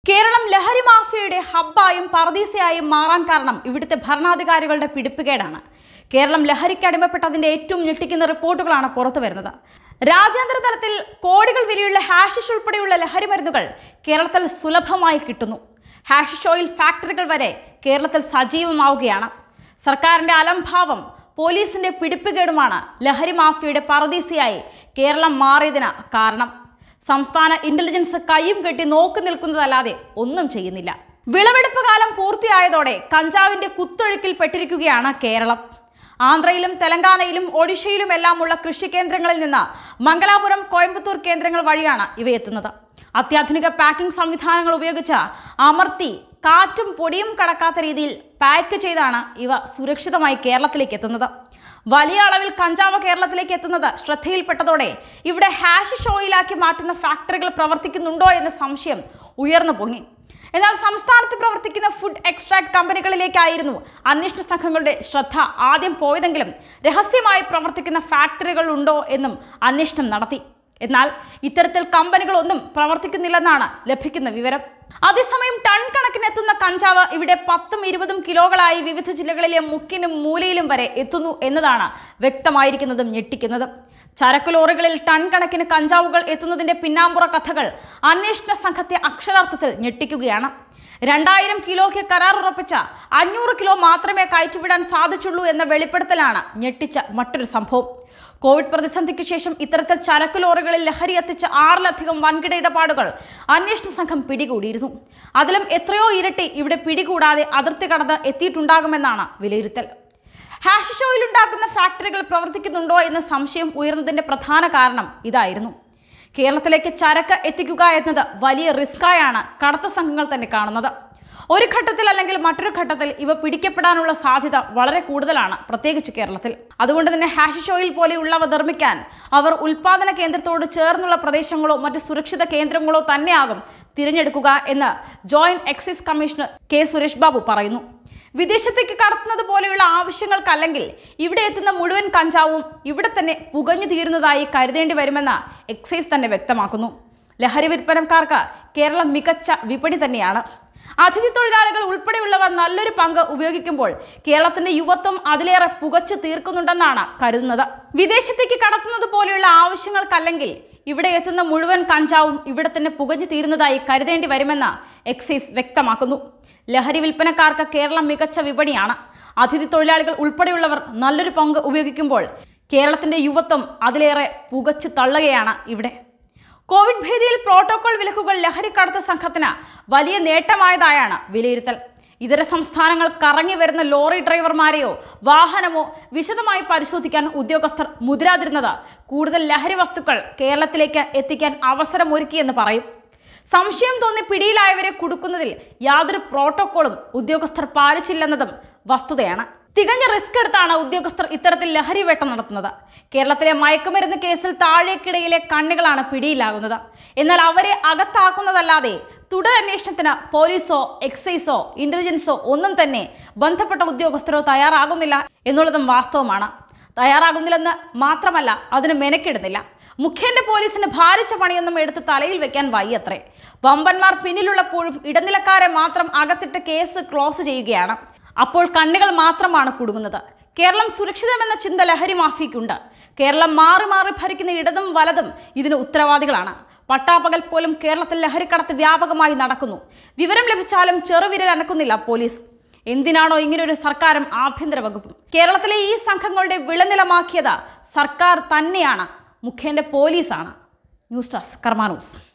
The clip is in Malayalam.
കേരളം ലഹരി മാഫിയയുടെ ഹബ്ബായും പറദീസയായും മാറാൻ കാരണം ഇവിടുത്തെ ഭരണാധികാരികളുടെ പിടിപ്പുകേടാണ് കേരളം ലഹരിക്ക് അടിമപ്പെട്ടതിന്റെ ഏറ്റവും ഞെട്ടിക്കുന്ന റിപ്പോർട്ടുകളാണ് പുറത്തു വരുന്നത് രാജ്യാന്തര തലത്തിൽ കോടികൾ വിലയുള്ള ഹാഷിഷ് ഉൾപ്പെടെയുള്ള ലഹരി മരുന്നുകൾ കേരളത്തിൽ സുലഭമായി കിട്ടുന്നു ഹാഷിഷ് ഓയിൽ ഫാക്ടറികൾ വരെ കേരളത്തിൽ സജീവമാവുകയാണ് സർക്കാരിന്റെ അലംഭാവം പോലീസിന്റെ പിടിപ്പുകേടുമാണ് ലഹരി മാഫിയയുടെ പറദീസയായി കേരളം മാറിയതിന് കാരണം സംസ്ഥാന ഇന്റലിജൻസ് കൈയും കെട്ടി നോക്കി നിൽക്കുന്നതല്ലാതെ ഒന്നും ചെയ്യുന്നില്ല വിളവെടുപ്പ് കാലം പൂർത്തിയായതോടെ കഞ്ചാവിന്റെ കുത്തൊഴുക്കിൽ പെട്ടിരിക്കുകയാണ് കേരളം ആന്ധ്രയിലും തെലങ്കാനയിലും ഒഡീഷയിലുമെല്ലാമുള്ള കൃഷി കേന്ദ്രങ്ങളിൽ നിന്ന് മംഗലാപുരം കോയമ്പത്തൂർ കേന്ദ്രങ്ങൾ വഴിയാണ് ഇവ എത്തുന്നത് അത്യാധുനിക പാക്കിംഗ് സംവിധാനങ്ങൾ ഉപയോഗിച്ച് അമർത്തി കാറ്റും പൊടിയും കടക്കാത്ത രീതിയിൽ പാക്ക് ചെയ്താണ് ഇവ സുരക്ഷിതമായി കേരളത്തിലേക്ക് എത്തുന്നത് വലിയ അളവിൽ കഞ്ചാവ് കേരളത്തിലേക്ക് എത്തുന്നത് ശ്രദ്ധയിൽപ്പെട്ടതോടെ ഇവിടെ ഹാഷിഷ് ഓയിലാക്കി മാറ്റുന്ന ഫാക്ടറികൾ പ്രവർത്തിക്കുന്നുണ്ടോ എന്ന സംശയം ഉയർന്നു പൊങ്ങി എന്നാൽ സംസ്ഥാനത്ത് പ്രവർത്തിക്കുന്ന ഫുഡ് എക്സ്ട്രാക്ട് കമ്പനികളിലേക്കായിരുന്നു അന്വേഷണ സംഘങ്ങളുടെ ശ്രദ്ധ ആദ്യം പോയതെങ്കിലും രഹസ്യമായി പ്രവർത്തിക്കുന്ന ഫാക്ടറികൾ ഉണ്ടോ എന്നും അന്വേഷണം നടത്തി എന്നാൽ ഇത്തരത്തിൽ കമ്പനികളൊന്നും പ്രവർത്തിക്കുന്നില്ലെന്നാണ് ലഭിക്കുന്ന വിവരം അതേസമയം ടൺ കണക്കിന് എത്തുന്ന കഞ്ചാവ് ഇവിടെ പത്തും ഇരുപതും കിലോകളായി വിവിധ ജില്ലകളിലെ മുക്കിനും മൂലയിലും വരെ എത്തുന്നു എന്നതാണ് വ്യക്തമായിരിക്കുന്നതും ഞെട്ടിക്കുന്നതും ചരക്ക് ലോറികളിൽ ടൺ കണക്കിന് കഞ്ചാവുകൾ എത്തുന്നതിന്റെ പിന്നാമ്പുറ കഥകൾ അന്വേഷണ സംഘത്തെ അക്ഷരാർത്ഥത്തിൽ ഞെട്ടിക്കുകയാണ് രണ്ടായിരം കിലോയ്ക്ക് കരാർ ഉറപ്പിച്ച അഞ്ഞൂറ് കിലോ മാത്രമേ കയറ്റിവിടാൻ സാധിച്ചുള്ളൂ എന്ന വെളിപ്പെടുത്തലാണ് ഞെട്ടിച്ച മറ്റൊരു സംഭവം കോവിഡ് പ്രതിസന്ധിക്ക് ശേഷം ഇത്തരത്തിൽ ചരക്ക് ലോറികളിൽ ലഹരി എത്തിച്ച ആറിലധികം വൻകിട ഇടപാടുകൾ അന്വേഷണ സംഘം പിടികൂടിയിരുന്നു അതിലും എത്രയോ ഇരട്ടി ഇവിടെ പിടികൂടാതെ അതിർത്തി കടന്ന് എത്തിയിട്ടുണ്ടാകുമെന്നാണ് വിലയിരുത്തൽ ഹാഷിഷ് ഓയിൽ ഉണ്ടാക്കുന്ന ഫാക്ടറികൾ പ്രവർത്തിക്കുന്നുണ്ടോ എന്ന സംശയം ഉയർന്നതിന്റെ പ്രധാന കാരണം ഇതായിരുന്നു കേരളത്തിലേക്ക് ചരക്ക് എത്തിക്കുക എന്നത് വലിയ റിസ്ക്കായാണ് കടത്ത സംഘങ്ങൾ തന്നെ കാണുന്നത് ഒരു ഘട്ടത്തിൽ അല്ലെങ്കിൽ മറ്റൊരു ഘട്ടത്തിൽ ഇവ പിടിക്കപ്പെടാനുള്ള സാധ്യത വളരെ കൂടുതലാണ് പ്രത്യേകിച്ച് കേരളത്തിൽ അതുകൊണ്ട് തന്നെ ഹാഷിഷ് ഓയിൽ പോലെയുള്ളവ നിർമ്മിക്കാൻ അവർ ഉൽപാദന കേന്ദ്രത്തോട് ചേർന്നുള്ള പ്രദേശങ്ങളോ മറ്റ് സുരക്ഷിത കേന്ദ്രങ്ങളോ തന്നെയാകും തിരഞ്ഞെടുക്കുക എന്ന് joint excise commissioner K Suresh Babu പറയുന്നു വിദേശത്തേക്ക് കടത്തുന്നത് പോലെയുള്ള ആവശ്യങ്ങൾക്കല്ലെങ്കിൽ ഇവിടെ എത്തുന്ന മുഴുവൻ കഞ്ചാവും ഇവിടെ തന്നെ പുകഞ്ഞു തീരുന്നതായി കരുതേണ്ടി വരുമെന്ന് എക്സൈസ് തന്നെ വ്യക്തമാക്കുന്നു ലഹരി വിൽപ്പനക്കാർക്ക് കേരളം മികച്ച വിപണി തന്നെയാണ് അതിഥി തൊഴിലാളികൾ ഉൾപ്പെടെയുള്ളവർ നല്ലൊരു പങ്ക് ഉപയോഗിക്കുമ്പോൾ കേരളത്തിന്റെ യുവത്വം അതിലേറെ പുകച്ചു തീർക്കുന്നുണ്ടെന്നാണ് കരുതുന്നത് വിദേശത്തേക്ക് കടത്തുന്നത് പോലെയുള്ള ആവശ്യങ്ങൾക്കല്ലെങ്കിൽ ഇവിടെ എത്തുന്ന മുഴുവൻ കഞ്ചാവും ഇവിടെ തന്നെ പുകഞ്ഞു തീരുന്നതായി കരുതേണ്ടി വരുമെന്ന് എക്സൈസ് വ്യക്തമാക്കുന്നു ലഹരി വിൽപ്പനക്കാർക്ക് കേരളം മികച്ച വിപണിയാണ് അതിഥി തൊഴിലാളികൾ ഉൾപ്പെടെയുള്ളവർ നല്ലൊരു പങ്ക് ഉപയോഗിക്കുമ്പോൾ കേരളത്തിന്റെ യുവത്വം അതിലേറെ പുകച്ചു തള്ളുകയാണ് ഇവിടെ കോവിഡ് ഭീതിയിൽ പ്രോട്ടോകോൾ വിലക്കുകൾ ലഹരിക്കടത്ത് സംഘത്തിന് വലിയ നേട്ടമായതായാണ് വിലയിരുത്തൽ ഇതര സംസ്ഥാനങ്ങൾ കറങ്ങി വരുന്ന ലോറി ഡ്രൈവർമാരെയോ വാഹനമോ വിശദമായി പരിശോധിക്കാൻ ഉദ്യോഗസ്ഥർ മുതിരാതിരുന്നത് കൂടുതൽ ലഹരി വസ്തുക്കൾ കേരളത്തിലേക്ക് എത്തിക്കാൻ അവസരമൊരുക്കിയെന്ന് പറയും സംശയം തോന്നി പിടിയിലായവരെ കുടുക്കുന്നതിൽ യാതൊരു പ്രോട്ടോക്കോളും ഉദ്യോഗസ്ഥർ പാലിച്ചില്ലെന്നതും വസ്തുതയാണ് തികഞ്ഞ റിസ്ക് എടുത്താണ് ഉദ്യോഗസ്ഥർ ഇത്തരത്തിൽ ലഹരി വേട്ടം നടത്തുന്നത് കേരളത്തിലെ മയക്കുമരുന്ന് കേസിൽ താഴേക്കിടയിലെ കണ്ണികളാണ് പിടിയിലാകുന്നത് എന്നാൽ അവരെ അകത്താക്കുന്നതല്ലാതെ തുടരന്വേഷണത്തിന് പോലീസോ എക്സൈസോ ഇന്റലിജൻസോ ഒന്നും തന്നെ ബന്ധപ്പെട്ട ഉദ്യോഗസ്ഥരോ തയ്യാറാകുന്നില്ല എന്നുള്ളതും വാസ്തവമാണ് തയ്യാറാകുന്നില്ലെന്ന് മാത്രമല്ല അതിന് മെനക്കിടുന്നില്ല മുഖ്യന്റെ പോലീസിന് ഭാരിച്ച പണിയൊന്നും എടുത്ത് തലയിൽ വെക്കാൻ വയ്യത്രേ വമ്പന്മാർ പിന്നിലുള്ളപ്പോഴും ഇടനിലക്കാരെ മാത്രം അകത്തിട്ട് കേസ് ക്ലോസ് ചെയ്യുകയാണ് അപ്പോൾ കണ്ണികൾ മാത്രമാണ് കുടുങ്ങുന്നത് കേരളം സുരക്ഷിതമെന്ന ചിന്ത ലഹരി മാഫിയക്കുണ്ട് കേരളം മാറി മാറി ഭരിക്കുന്ന ഇടതും വലതും ഇതിന് ഉത്തരവാദികളാണ് പട്ടാപ്പകൽ പോലും കേരളത്തിൽ ലഹരിക്കടത്ത് വ്യാപകമായി നടക്കുന്നു വിവരം ലഭിച്ചാലും ചെറുവിരൽ അനക്കുന്നില്ല പോലീസ് എന്തിനാണോ ഇങ്ങനൊരു സർക്കാരും ആഭ്യന്തര വകുപ്പും കേരളത്തിലെ ഈ സംഘങ്ങളുടെ വിളനിലമാക്കിയത് സർക്കാർ തന്നെയാണ് മുഖ്യന്റെ പോലീസാണ് ന്യൂസ് ഡെസ്ക് കർമാനൂസ്